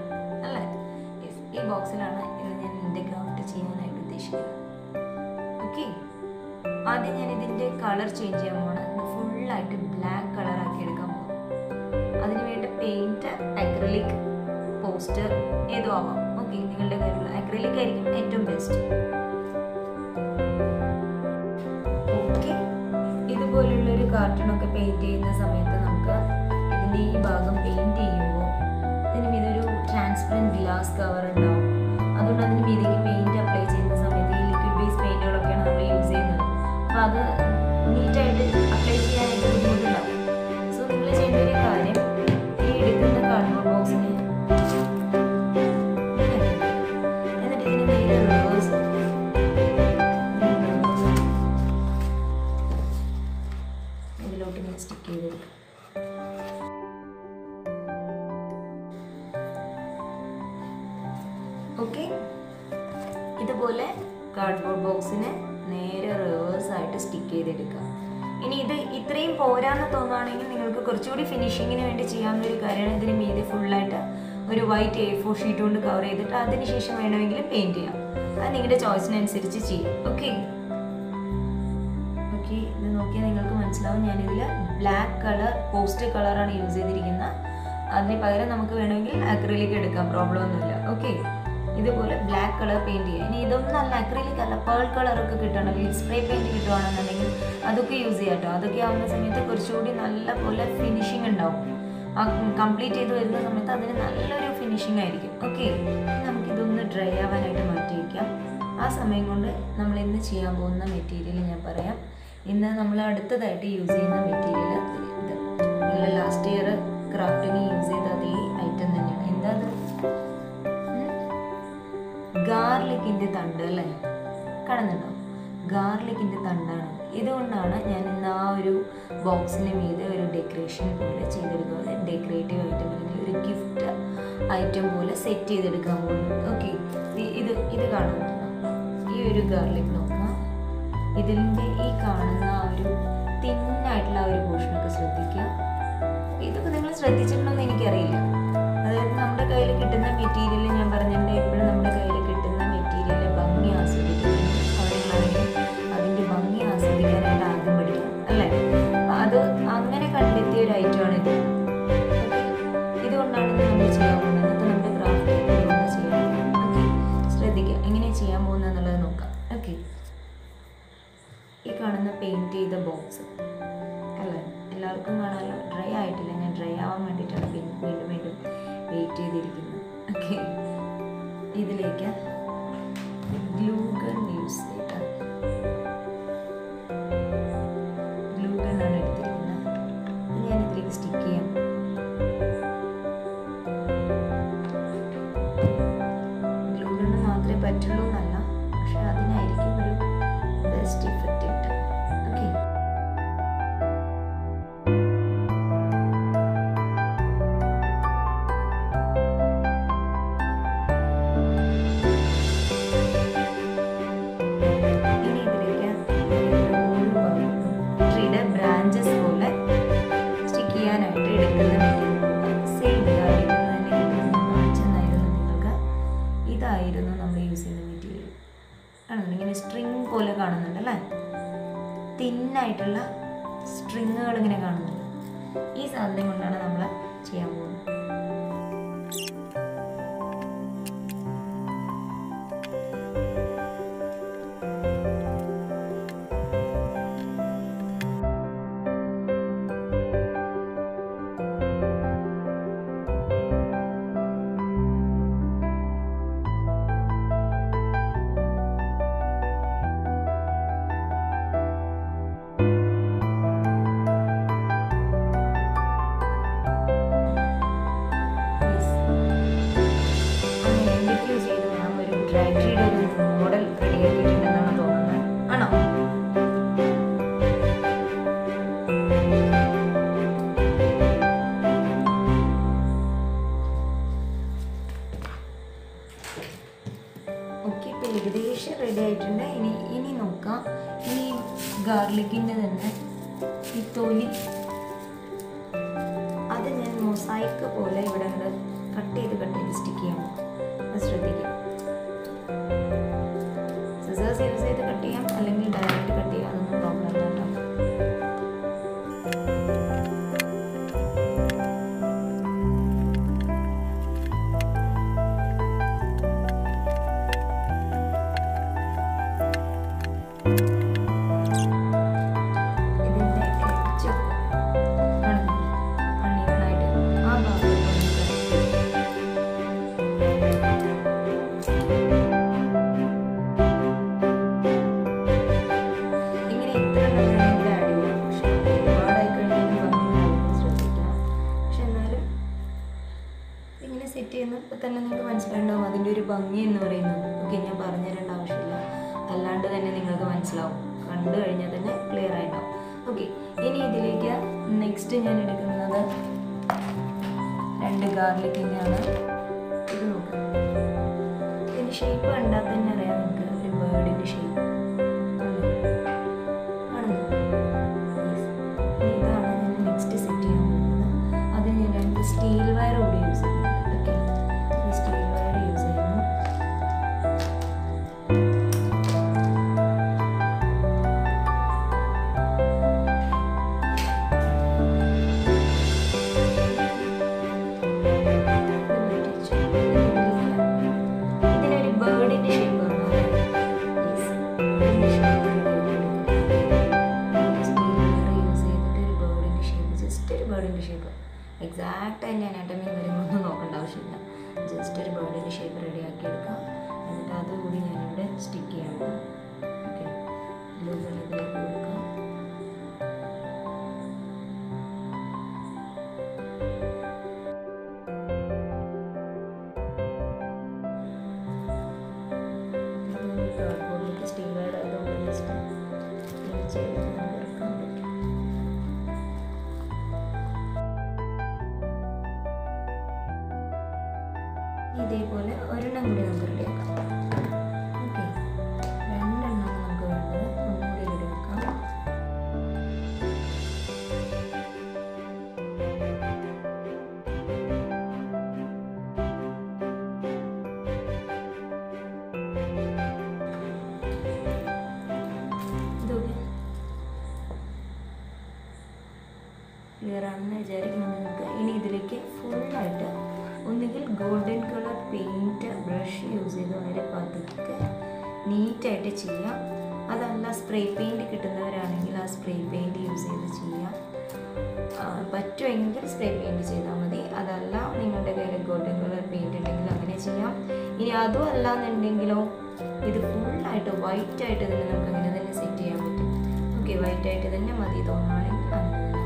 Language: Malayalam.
അല്ലേ Yes, ഈ ബോക്സിലാണ് ഇന്ന് ഞാൻ എൻ്റെ ക്രാഫ്റ്റ് ചെയ്യാനായിട്ട് ഉദ്ദേശിക്കുന്നത് ഓക്കെ ആദ്യം ഞാൻ ഇതിൻ്റെ കളർ ചേഞ്ച് ചെയ്യാൻ പോണ് ഇത് ഫുള്ളായിട്ട് ബ്ലാക്ക് കളർ ആക്കി എടുക്കാൻ പോകും അതിന് വേണ്ട പെയിൻറ്റ് അക്രലിക് പോസ്റ്റർ ഏതോ ആവാം ഓക്കെ നിങ്ങളുടെ കയ്യിലുള്ള അക്രലിക് ആയിരിക്കും ഏറ്റവും ബെസ്റ്റ് ഓക്കെ ഇതുപോലുള്ള ഒരു കാർട്ടൂണൊക്കെ പെയിന്റ് ചെയ്യുന്ന സമയത്ത് നമുക്ക് ഇതിൻ്റെ ഈ ഭാഗം പെയിന്റ് ചെയ്യുമ്പോൾ ഇതിന് ഇതൊരു ട്രാൻസ്പെറൻറ്റ് ഗ്ലാസ് കവർ ഉണ്ടാവും അതുകൊണ്ട് അതിന് മീതിക്ക് പെയിന്റ് അപ്ലൈ ചെയ്യുന്ന സമയത്ത് ഈ ലിക്വിഡ് ബേസ് പെയിന്റുകളൊക്കെയാണ് നമ്മൾ യൂസ് ചെയ്യുന്നത് അപ്പോൾ അത് നീറ്റായിട്ട് അപ്ലൈ ചെയ്യാനായിട്ട് ബുദ്ധിമുട്ടുണ്ടാവും സോ നിങ്ങൾ ചെയ്യേണ്ട ഒരു കാര്യം ഈ എടുക്കുന്ന കാർഡ്ബോർഡ് ബോക്സിനെ എന്നിട്ട് ഇതിന് നേരെ റിവേഴ്സ് ഇതിലോട്ട് ഞാൻ സ്റ്റിക്ക് ചെയ്തെടുക്കാം ഓക്കെ ഇതുപോലെ കാർഡ്ബോർഡ് ബോക്സിനെ നേരെ റിവേഴ്സ് ആയിട്ട് സ്റ്റിക്ക് ചെയ്തെടുക്കുക ഇനി ഇത് ഇത്രയും പോരാന്ന് തോന്നുകയാണെങ്കിൽ നിങ്ങൾക്ക് കുറച്ചുകൂടി ഫിനിഷിങ്ങിന് വേണ്ടി ചെയ്യാവുന്ന ഒരു കാര്യമാണ് ഇതിന് മീതെ ഫുള്ളായിട്ട് ഒരു വൈറ്റ് എ ഫോർ ഷീറ്റ് കൊണ്ട് കവർ ചെയ്തിട്ട് അതിനുശേഷം വേണമെങ്കിൽ പെയിൻറ് ചെയ്യാം അത് നിങ്ങളുടെ ചോയ്സിനനുസരിച്ച് ചെയ്യും ഓക്കെ ഓക്കെ ഇത് നോക്കിയാൽ നിങ്ങൾക്ക് മനസ്സിലാവും ഞാനിതിൽ ബ്ലാക്ക് കളർ പോസ്റ്റർ കളറാണ് യൂസ് ചെയ്തിരിക്കുന്നത് അതിന് പകരം നമുക്ക് വേണമെങ്കിൽ അക്രിലിക് എടുക്കാം പ്രോബ്ലം ഒന്നുമില്ല ഓക്കെ ഇതുപോലെ ബ്ലാക്ക് കളർ പെയിൻറ് ചെയ്യാം ഇനി ഇതൊന്നും അല്ല അക്രിലിക് അല്ല പേൾ കളറൊക്കെ കിട്ടുകയാണെങ്കിൽ സ്പ്രേ പെയിൻറ് കിട്ടുകയാണെന്നുണ്ടെങ്കിൽ അതൊക്കെ യൂസ് ചെയ്യാം കേട്ടോ അതൊക്കെ ആവുന്ന സമയത്ത് കുറച്ചുകൂടി നല്ല പോലെ ഫിനിഷിങ് ഉണ്ടാവും ആ കംപ്ലീറ്റ് ചെയ്ത് വരുന്ന സമയത്ത് അതിന് നല്ലൊരു ഫിനിഷിംഗ് ആയിരിക്കും ഓക്കെ നമുക്കിതൊന്ന് ഡ്രൈ ആവാനായിട്ട് മാറ്റി വയ്ക്കാം ആ സമയം കൊണ്ട് നമ്മൾ ഇന്ന് ചെയ്യാൻ പോകുന്ന മെറ്റീരിയൽ ഞാൻ പറയാം ഇന്ന് നമ്മൾ അടുത്തതായിട്ട് യൂസ് ചെയ്യുന്ന മെറ്റീരിയൽ ഇത് നിങ്ങൾ ലാസ്റ്റ് ഇയർ ക്രാഫ്റ്റിന് യൂസ് ചെയ്ത അതേ ഐറ്റം തന്നെയാണ് എന്താ അത് ഗാർലിക്കിൻ്റെ തണ്ട് അല്ലേ കാണുന്നുണ്ടോ ഗാർലിക്കിൻ്റെ തണ്ടാണ് ഇതുകൊണ്ടാണ് ഞാൻ ഇന്ന് ആ ഒരു ബോക്സിന് മീതെ ഒരു ഡെക്കറേഷൻ പോലെ ചെയ്തെടുക്കുക ഡെക്കറേറ്റീവ് ഐറ്റം അല്ലെങ്കിൽ ഒരു ഗിഫ്റ്റ് ഐറ്റം പോലെ സെറ്റ് ചെയ്തെടുക്കാൻ പോകുന്നത് ഓക്കെ ഇത് ഇത് കാണുന്നുണ്ടോ ഈ ഒരു ഗാർലിക് നോക്കാം ഇതിൻ്റെ ഈ കാണുന്ന ആ ഒരു തിന്നായിട്ടുള്ള ആ ഒരു പോർഷനൊക്കെ ശ്രദ്ധിക്കുക ഇതൊക്കെ നിങ്ങൾ ശ്രദ്ധിച്ചിട്ടുണ്ടോ എന്ന് എനിക്കറിയില്ല അതായത് നമ്മുടെ കയ്യിൽ കിട്ടുന്ന മെറ്റീരിയൽ ഞാൻ പറഞ്ഞിട്ടുണ്ട് എപ്പോഴും നമ്മുടെ കയ്യിൽ കിട്ടുന്ന മെറ്റീരിയൽ ഭംഗി ആസ്വദിക്കുന്നത് അവരുങ്ങളാണെങ്കിൽ അതിൻ്റെ ഭംഗി ആസ്വദിക്കാനായിട്ട് ആദ്യം പഠിക്കണം അല്ലേ അത് അങ്ങനെ കണ്ടെത്തിയ ഒരു ഐറ്റമാണ് ഇത് ഇതുകൊണ്ടാണ് ഇത് നമ്മൾ ചെയ്യാൻ പോകുന്നത് ഇന്നത്തെ നമ്മുടെ ക്രാഫ്റ്റ് ഇതുകൊണ്ട് ചെയ്യാൻ ഓക്കെ ശ്രദ്ധിക്കുക എങ്ങനെ ചെയ്യാൻ പോകുന്നത് എന്നുള്ളത് നോക്കാം ഓക്കെ ഈ കാണുന്ന പെയിൻറ് ചെയ്ത ബോക്സ് അല്ലേ എല്ലാവർക്കും കാണാമല്ലോ ഡ്രൈ ആയിട്ടില്ല ഞാൻ ഡ്രൈ ആവാൻ വേണ്ടിയിട്ടാണ് വീണ്ടും വീണ്ടും വീണ്ടും വെയിറ്റ് ചെയ്തിരിക്കുന്നത് ഓക്കെ ഇതിലേക്ക് ഗ്ലൂ ഗൺ യൂസ് ചെയ്തിട്ട് ഗ്ലൂ ഗൺ ആണ് എടുത്തിരിക്കുന്നത് ഇത് ഞാൻ ഇതിലേക്ക് സ്റ്റിക്ക് ചെയ്യാം ഗ്ലൂ ഗണ്ണ് മാത്രമേ പറ്റുള്ളൂ എന്നല്ല പക്ഷെ അതിനായിരിക്കും ഒരു ബെസ്റ്റ് ഇഫക്റ്റ് കിട്ടുക ഓക്കെ ഇനി ഇതിലേക്ക് ട്രീയുടെ ബ്രാഞ്ചസ് പോലെ സ്റ്റിക്ക് ചെയ്യാനായിട്ട് എടുക്കുന്ന സെയിം ഇതായിരുന്നു തന്നെ കാണിച്ചെന്നായിരുന്നു നിങ്ങൾക്ക് ഇതായിരുന്നു നമ്മൾ യൂസ് ചെയ്യുന്ന മെറ്റീരിയൽ കാണുന്നുണ്ട് ഇങ്ങനെ സ്ട്രിങ് പോലെ കാണുന്നുണ്ട് അല്ലേ തിന്നായിട്ടുള്ള സ്ട്രിങ്ങുകൾ ഇങ്ങനെ കാണുന്നുണ്ട് ഈ സാധനം കൊണ്ടാണ് നമ്മൾ ചെയ്യാൻ പോകുന്നത് Yes. അങ്ങനെ എന്തൊക്കെയോ ചെയ്ത് ഞാൻ ഒരു ട്രാക്ടറിയുടെ ഒരു മോഡൽ റെഡിയാക്കിയിട്ടുണ്ടെന്നാണ് തോന്നുന്നത് ആണോ ഓക്കെ ഇപ്പം ഏകദേശം റെഡി ആയിട്ടുണ്ട് ഇനി ഇനി നോക്കാം ഈ ഗാർലിക്കിൻ്റെ തന്നെ ഈ തൊലി അത് ഞാൻ മൊസൈക്ക് പോലെ ഇവിടെ ഉണ്ട് കട്ട് ചെയ്ത് കട്ട് ചെയ്ത് സ്റ്റിക്ക് ചെയ്യാൻ അത് ശ്രദ്ധിക്കുക സിസേഴ്സ് യൂസ് ചെയ്ത് കട്ട് ചെയ്യാം അല്ലെങ്കിൽ ഡയറക്റ്റ് കട്ട് ചെയ്യാം അതൊന്നും പ്രോബ്ലം ഇല്ല കേട്ടോ ഇതിൻ്റെ എഡ്ജ് കാണുന്നു അൺഈവനായിട്ട് ആ ഭാഗത്ത് ഇങ്ങനെ ഇത്ര വേണമെങ്കിൽ ആഡ് ചെയ്യാം പക്ഷെ ഒരുപാടായി കഴിഞ്ഞാൽ ഭംഗിയാവും ശ്രദ്ധിക്കാം പക്ഷെ എന്നാലും ഇങ്ങനെ സെറ്റ് ചെയ്യുന്നപ്പോൾ തന്നെ നിങ്ങൾക്ക് മനസ്സിലായിട്ടുണ്ടാവും അതിൻ്റെ ഒരു ഭംഗി എന്ന് പറയുന്നത് ഓക്കെ ഞാൻ പറഞ്ഞു തരേണ്ട ആവശ്യമില്ല അല്ലാണ്ട് തന്നെ നിങ്ങൾക്ക് മനസ്സിലാവും കണ്ടു കഴിഞ്ഞാൽ തന്നെ ക്ലിയർ ആയിട്ടുണ്ടാവും ഓക്കെ ഇനി ഇതിലേക്ക് നെക്സ്റ്റ് ഞാൻ എടുക്കുന്നത് രണ്ട് ഗാർലിക്കിൻ്റെയാണ് ഇത് നോക്കാം ഇതിൻ്റെ ഷേപ്പ് കണ്ടാൽ തന്നെ അറിയാം നിങ്ങൾക്ക് ഒരു ബേർഡിൻ്റെ ഷേപ്പ് ഇതാണ് ഞാൻ നെക്സ്റ്റ് സെറ്റ് ചെയ്യാൻ പോകുന്നത് അത് ഞാൻ രണ്ട് സ്റ്റീൽ വയർ കൂടി യൂസ് ചെയ്യുന്നുണ്ട് ഓക്കെ സ്റ്റീൽ വയർ യൂസ് ചെയ്യുന്നു ഇതിനൊരു ബേർഡിന്റെ ഷേപ്പ് കാണാം ജസ്റ്റ് ഒരു ബേർഡിന്റെ ഷേപ്പ് എക്സാക്റ്റ് അതിൻ്റെ അനാട്ടമി കാര്യങ്ങളൊന്നും നോക്കേണ്ട ആവശ്യമില്ല ജസ്റ്റ് ഒരു ബേർഡിന്റെ ഷേപ്പ് റെഡിയാക്കി എടുക്കാം എന്നിട്ട് അതുകൂടി ഞാനിവിടെ സ്റ്റിക്ക് ചെയ്യാൻ പോകും ഓക്കെ ബ്ലൂ കളറിലേക്ക് കൊടുക്കാം കാർഡ്ബോർഡിലേക്ക് സ്റ്റീൽ വയർ ആയതുകൊണ്ട് ജസ്റ്റ് ഇങ്ങനെ ചെയ്ത് നമുക്ക് ഇറക്കാൻ പറ്റും ഇതേപോലെ ഒരെണ്ണം കൂടി നമുക്ക് റെഡിയാക്കാം ഓക്കെ രണ്ടെണ്ണമാണ് നമുക്ക് വേണ്ടത് ഒന്നുകൂടി റെഡിയാക്കാം ഇതൊക്കെ ക്ലിയർ ആണെന്ന് വിചാരിക്കുന്നു നിങ്ങൾക്ക് ഇനി ഇതിലേക്ക് ഫുള്ളായിട്ട് ഒന്നുകിൽ golden colour paint brush use ചെയ്ത് വളരെ പതുക്കെ നീറ്റായിട്ട് ചെയ്യാം അതല്ല സ്പ്രേ പെയിൻറ്റ് കിട്ടുന്നവരാണെങ്കിൽ ആ സ്പ്രേ പെയിൻറ്റ് യൂസ് ചെയ്ത് ചെയ്യാം ആ, പറ്റുമെങ്കിൽ സ്പ്രേ പെയിൻറ്റ് ചെയ്താൽ മതി അതല്ല നിങ്ങളുടെ കയ്യിൽ ഗോൾഡൻ കളർ പെയിൻറ്റ് ഉണ്ടെങ്കിൽ അങ്ങനെ ചെയ്യാം ഇനി അതും അല്ല എന്നുണ്ടെങ്കിലോ ഇത് ഫുള്ളായിട്ട് വൈറ്റ് ആയിട്ട് തന്നെ നമുക്ക് അങ്ങനെ തന്നെ സെറ്റ് ചെയ്യാൻ പറ്റും ഓക്കെ വൈറ്റ് ആയിട്ട് തന്നെ മതി തോന്നുകയാണെങ്കിൽ അങ്ങനെ തന്നെ